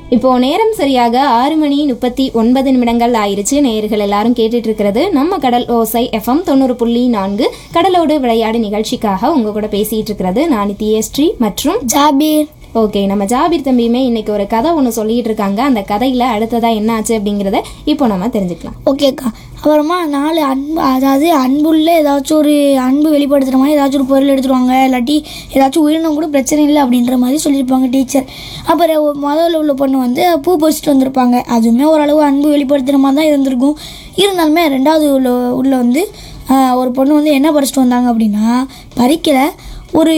இப்போ நேரம் சரியாக ஆறு மணி முப்பத்தி ஒன்பது நிமிடங்கள் ஆயிருச்சு நேயர்கள் எல்லாரும் கேட்டுட்டு இருக்கிறது நம்ம கடல் ஓசை எஃப்எம் தொண்ணூறு புள்ளி நான்கு கடலோடு விளையாடு நிகழ்ச்சிக்காக உங்க கூட பேசிட்டு இருக்கிறது நான் நித்யஸ்ரீ மற்றும் ஜாபீர் ஓகே நம்ம ஜாபீர் தம்பியுமே இன்னைக்கு ஒரு கதை ஒன்று சொல்லிட்டு இருக்காங்க அந்த கதையில அடுத்ததா என்ன ஆச்சு அப்படிங்கிறத இப்போ நம்ம தெரிஞ்சுக்கலாம் ஓகேக்கா அப்புறமா நாலு அன்பு அதாவது அன்புள்ள ஏதாச்சும் ஒரு அன்பு வெளிப்படுத்துகிற மாதிரி ஏதாச்சும் ஒரு பொருள் எடுத்துருவாங்க இல்லாட்டி ஏதாச்சும் உயிரினம் கூட பிரச்சனை இல்லை அப்படின்ற மாதிரி சொல்லியிருப்பாங்க டீச்சர் அப்புறம் ஒ- முதல்ல உள்ள பொண்ணு வந்து பூ பறிச்சுட்டு வந்திருப்பாங்க அதுவுமே ஓரளவு அன்பு வெளிப்படுத்துகிற மாதிரி தான் இருந்திருக்கும் இருந்தாலுமே ரெண்டாவது உள்ள உள்ள வந்து ஆஹ், ஒரு பொண்ணு வந்து என்ன பறிச்சுட்டு வந்தாங்க அப்படின்னா பறிக்கல ஒரு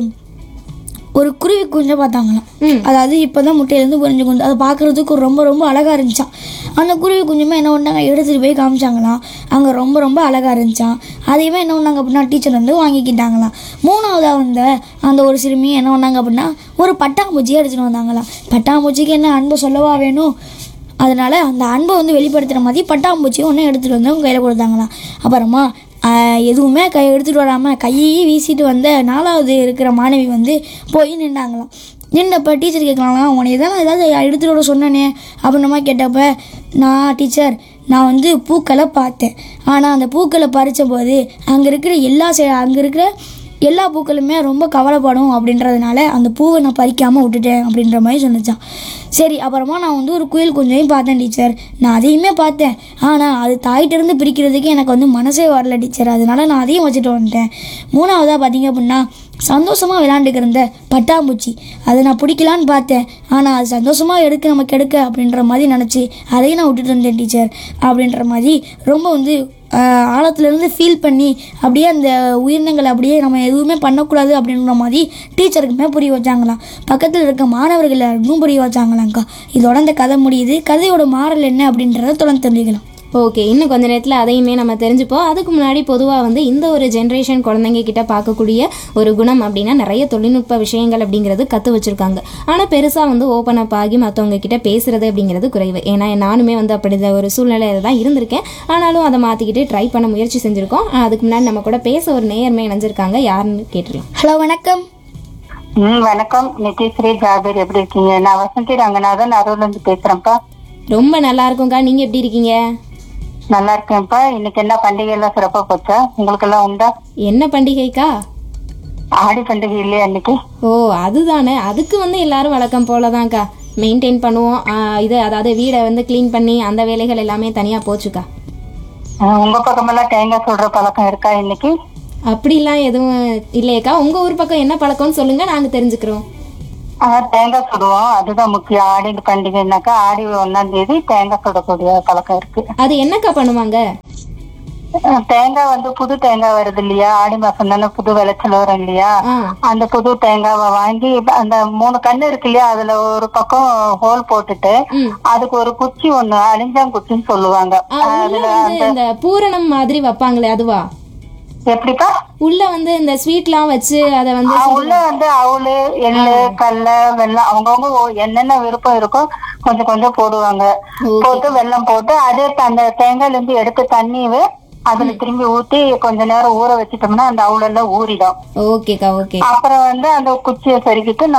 ஒரு குருவி குஞ்சை பார்த்தாங்களாம் அதாவது இப்போ தான் முட்டையிலேருந்து பொரிஞ்சு குஞ்சு அதை பார்க்குறதுக்கு ரொம்ப ரொம்ப அழகாக இருந்துச்சான் அந்த குருவி குஞ்சுமே என்ன பண்ணாங்க எடுத்துகிட்டு போய் காமிச்சாங்களாம் அங்கே ரொம்ப ரொம்ப அழகாக இருந்துச்சான் அதையுமே என்ன பண்ணாங்க அப்படின்னா டீச்சர் வந்து வாங்கிக்கிட்டாங்களாம் மூணாவதாக வந்த அந்த ஒரு சிறுமி என்ன பண்ணாங்க அப்படின்னா ஒரு பட்டாம்பூச்சியை எடுத்துகிட்டு வந்தாங்களாம் பட்டாம்பூச்சிக்கு என்ன அன்பு சொல்லவா வேணும் அதனால அந்த அன்பை வந்து வெளிப்படுத்துகிற மாதிரி பட்டாம்பூச்சியை ஒன்று எடுத்துகிட்டு வந்து அவங்க கையில் கொடுத்தாங்களாம் அப்புறமா ஆஹ், எதுவுமே கை எடுத்துகிட்டு வராமல் கையையே வீசிட்டு வந்த நாலாவது இருக்கிற மாணவி வந்து போய் நின்னாங்களாம் நின்றப்ப டீச்சர் கேட்கலாம் உன்னை இதெல்லாம் ஏதாவது எடுத்துகிட்டு வர சொன்னனே அப்படின்ற மாதிரி கேட்டப்ப நான் டீச்சர் நான் வந்து பூக்களை பார்த்தேன் ஆனால் அந்த பூக்களை பறித்த போது அங்கே இருக்கிற எல்லா செ- அங்கே இருக்கிற எல்லா பூக்களுமே ரொம்ப கவலைப்படும் அப்படின்றதுனால அந்த பூவை நான் பறிக்காமல் விட்டுட்டேன் அப்படின்ற மாதிரி சொன்னிச்சான் சரி அப்புறமா நான் வந்து ஒரு குயில் குஞ்சையும் பார்த்தேன் டீச்சர் நான் அதையுமே பார்த்தேன் ஆனால் அது தாயிட்டிருந்து பிரிக்கிறதுக்கு எனக்கு வந்து மனசே வரல டீச்சர் அதனால நான் அதையும் வச்சுட்டு வந்துட்டேன் மூணாவதாக பார்த்தீங்க அப்படின்னா சந்தோஷமாக விளாண்டுக்கிருந்த பட்டாம்பூச்சி அதை நான் பிடிக்கலான்னு பார்த்தேன் ஆனால் அது சந்தோஷமாக எடுக்க நமக்கு எடுக்க அப்படின்ற மாதிரி நினச்சி அதையும் நான் விட்டுட்டு வந்தேன் டீச்சர் அப்படின்ற மாதிரி ரொம்ப வந்து ஆஹ், ஆழத்துலேருந்து ஃபீல் பண்ணி அப்படியே அந்த உயிரினங்களை அப்படியே நம்ம எதுவுமே பண்ணக்கூடாது அப்படின்ற மாதிரி டீச்சருக்குமே புரிய வச்சாங்களாம் பக்கத்தில் இருக்க மாணவர்கள் எல்லாருக்கும் புரிய வச்சாங்களாங்க்கா இதோட இந்த கதை முடியுது கதையோட மாறல் என்ன அப்படின்றத தொடர்ந்து தெரிஞ்சுக்கலாம் ஓகே இன்னும் கொஞ்ச நேரத்தில் அதையுமே நம்ம தெரிஞ்சுப்போம் அதுக்கு முன்னாடி பொதுவாக வந்து இந்த ஒரு ஜென்ரேஷன் குழந்தைங்க கிட்ட பார்க்கக்கூடிய ஒரு குணம் அப்படின்னா நிறைய தொழில்நுட்ப விஷயங்கள் அப்படிங்கிறது கற்று வச்சுருக்காங்க ஆனால் பெருசாக வந்து ஓப்பன் அப் ஆகி மற்றவங்க கிட்ட பேசுறது அப்படிங்கிறது குறைவு ஏன்னா நானுமே வந்து அப்படி இந்த ஒரு சூழ்நிலையில தான் இருந்திருக்கேன் ஆனாலும் அதை மாற்றிக்கிட்டு ட்ரை பண்ண முயற்சி செஞ்சுருக்கோம் ஆனா, அதுக்கு முன்னாடி நம்ம கூட பேச ஒரு நேயர்மை இணைஞ்சிருக்காங்க யாருன்னு கேட்டுடலாம் ஹலோ வணக்கம் ம் வணக்கம் நித்யஸ்ரீ ஜாபீர் எப்படி இருக்கீங்க நான் வசந்தி ரங்கநாதன் அருள்ல இருந்து பேசுறேன்ப்பா ரொம்ப நல்லா இருக்கும்க்கா நீங்கள் எப்படி இருக்கீங்க நல்லா இருக்கேன்ப்பா இன்னைக்கு என்ன பண்டிகை எல்லாம் சிறப்பா போச்சா உங்களுக்கு எல்லாம் உண்டா என்ன பண்டிகைக்கா ஆடி பண்டிகை இல்லையா இன்னைக்கு ஓ அதுதானே அதுக்கு வந்து எல்லாரும் வழக்கம் போல தான்க்கா மெயின்டைன் பண்ணுவோம் ஆ, இது அதாவது வீடை வந்து க்ளீன் பண்ணி அந்த வேலைகள் எல்லாமே தனியாக போச்சுக்கா அஹ், உங்க பக்கமெல்லாம் தேங்காய் சொல்ற பழக்கம் இருக்கா இன்னைக்கு அப்படிலாம் எதுவும் இல்லையேக்கா உங்கள் ஊர் பக்கம் என்ன பழக்கம்னு சொல்லுங்கள் நாங்கள் தெரிஞ்சுக்கிறோம் ஆஹ், தேங்காய் சுடுவோம் அதுதான் முக்கியம் ஆடி பண்டிகைனாக்கா ஆடி ஒன்னாம் தேதி தேங்காய் சுடக்கூடிய பழக்கம் இருக்கு அது என்னக்கா பண்ணுவாங்க அஹ், தேங்காய் வந்து புது தேங்காய் வருது இல்லையா ஆடி மாசம் தானே புது விளைச்சல் வரும் இல்லையா ஆ அந்த புது தேங்காவை வாங்கி அந்த மூணு கண்ணு இருக்கு இல்லையா அதுல ஒரு பக்கம் ஹோல் போட்டுட்டு ம் அதுக்கு ஒரு குச்சி ஒண்ணு அழிஞ்சாங்குச்சின்னு சொல்லுவாங்க ஆ, உள்ள வந்து இந்த பூரணம் மாதிரி வைப்பாங்களே அதுவா எப்படிப்பா உள்ள வந்து இந்த ஸ்வீட்லாம் வச்சு அதை வந்து ஆ, உள்ள வந்து அவளு எள்ளு கடல வெல்லம் அவங்கவுங்க ஒ- என்னென்ன விருப்பம் இருக்கோ கொஞ்சம் கொஞ்சம் போடுவாங்க போட்டு வெல்லம் போட்டு அதே த- அந்த தேங்காயில இருந்து எடுத்து தண்ணியவே அதுல திரும்பி ஊத்தி கொஞ்ச நேரம் ஊற வச்சிட்டோம்னா அந்த அவுளெல்லாம் ஊறிடும் ஓகேக்கா ஓகே அப்புறம் வந்து அந்த குச்சியை செருக்கிட்டு